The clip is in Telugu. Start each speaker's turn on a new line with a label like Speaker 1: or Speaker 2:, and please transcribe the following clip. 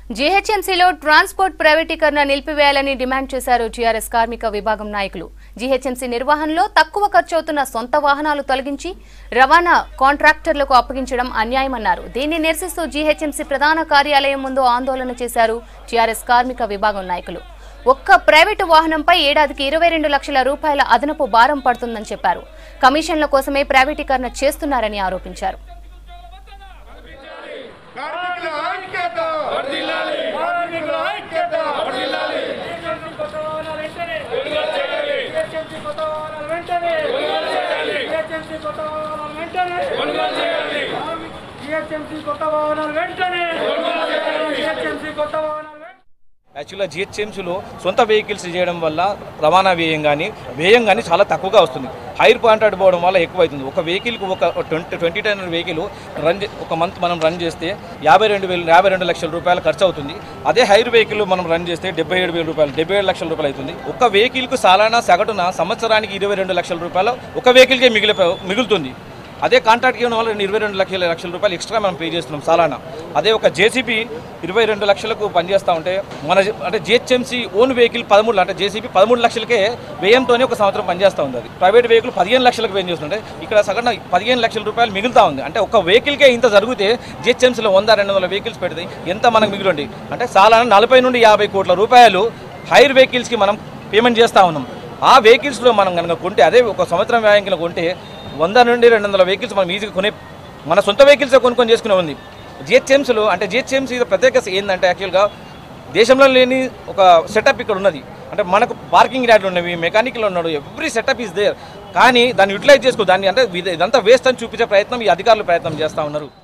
Speaker 1: జీహెచ్ఎంసీలో ట్రాన్స్పోర్ట్ ప్రైవేటీకరణ నిలిపివేయాలని డిమాండ్ చేశారు టీఆర్ఎస్ కార్మిక విభాగం నాయకులు జీహెచ్ఎంసీ నిర్వహణలో తక్కువ ఖర్చవుతున్న సొంత వాహనాలు తొలగించి రవాణా కాంట్రాక్టర్లకు అప్పగించడం అన్యాయమన్నారు దీన్ని నిరసిస్తూ జీహెచ్ఎంసీ ప్రధాన కార్యాలయం ముందు ఆందోళన చేశారు టీఆర్ఎస్ కార్మిక విభాగం నాయకులు ఒక్క ప్రైవేటు వాహనంపై ఏడాదికి ఇరవై రెండు లక్షల రూపాయల అదనపు భారం పడుతుందని చెప్పారు కమిషన్ల కోసమే ప్రైవేటీకరణ చేస్తున్నారని ఆరోపించారు
Speaker 2: కార్మికుల ఐక్యత కార్మికుల ఐక్యత
Speaker 3: జిహెచ్ఎంసీ కొత్త వాహనాలు వెంటనే జిహెచ్ఎంసీ కొత్త వాహనాలు వెంటనే
Speaker 4: యాక్చువల్గా జిహెచ్ఎంసీలో సొంత వెహికల్స్ చేయడం వల్ల రవాణా వ్యయం కానీ వ్యయం కానీ చాలా తక్కువగా వస్తుంది హైర్ కాంట్రాక్ట్ పోవడం వల్ల ఎక్కువ అవుతుంది ఒక వెహికల్కి ఒక twenty twenty ten vehicle run చే- ఒక మంత్ మనం రన్ చేస్తే యాభై రెండు వేలు యాభై రెండు లక్షల రూపాయలు ఖర్చు అవుతుంది అదే హైర్ వెహికల్ మనం రన్ చేస్తే డెబ్బై ఏడు వేల రూపాయలు డెబ్బై ఏడు లక్షల రూపాయలు అవుతుంది ఒక వెహికల్కు సాలానా సగటున సంవత్సరానికి ఇరవై రెండు లక్షల రూపాయలు ఒక వెహికల్కే మిగిలి మిగులుతుంది అదే కాంట్రాక్ట్ ఇవ్వడం వల్ల ఇరవై రెండు లక్షల లక్షల రూపాయలు ఎక్స్ట్రా మనం పే చేస్తున్నాం సాలానా అదే ఒక జేసీబీ ఇరవై రెండు లక్షలకు పనిచేస్తూ ఉంటే మన జ- అంటే జిహెచ్ఎంసీ ఓన్ వెహికల్ పదమూడు అంటే జేసీబీ పదమూడు లక్షలకే వ్యయంతోనే ఒక సంవత్సరం పనిచేస్తూ ఉంది అది ప్రైవేట్ వెహికల్ పదిహేను లక్షలకు పని చేస్తుంటే ఇక్కడ సగటున పదిహేను లక్షల రూపాయలు మిగులుతా ఉంది అంటే ఒక వెహికల్కే ఇంత జరిగితే జిహెచ్ఎంసీలో వంద రెండు వందల వెహికల్స్ పెడితే ఎంత మనకు మిగిలింది అంటే సాలానా నలభై నుండి యాభై కోట్ల రూపాయలు హైర్ వెహికల్స్కి మనం పేమెంట్ చేస్తూ ఉన్నాం ఆ వెహికల్స్లో మనం కనుక కొంటే అదే ఒక సంవత్సరం వ్యయం కింద కొంటే వంద నుండి రెండు వందల వెహికల్స్ మనం ఈజీగా కొనే మన సొంత వెహికల్స్ కొనుక్కొని చేసుకునే ఉంది జిహెచ్ఎంసీలో అంటే జిహెచ్ఎంసీ ప్రత్యేకత ఏంటంటే యాక్చువల్గా దేశంలో లేని ఒక సెటప్ ఇక్కడ ఉన్నది అంటే మనకు పార్కింగ్ యార్డ్లు ఉన్నవి మెకానికల్ ఉన్నాడు ఎవ్రీ సెటప్ ఈస్ దేర్ కానీ దాన్ని యూటిలైజ్ చేసుకో దాన్ని అంటే ఇది- ఇదంతా వేస్ట్ అని చూపించే ప్రయత్నం ఈ అధికారులు ప్రయత్నం చేస్తూ ఉన్నారు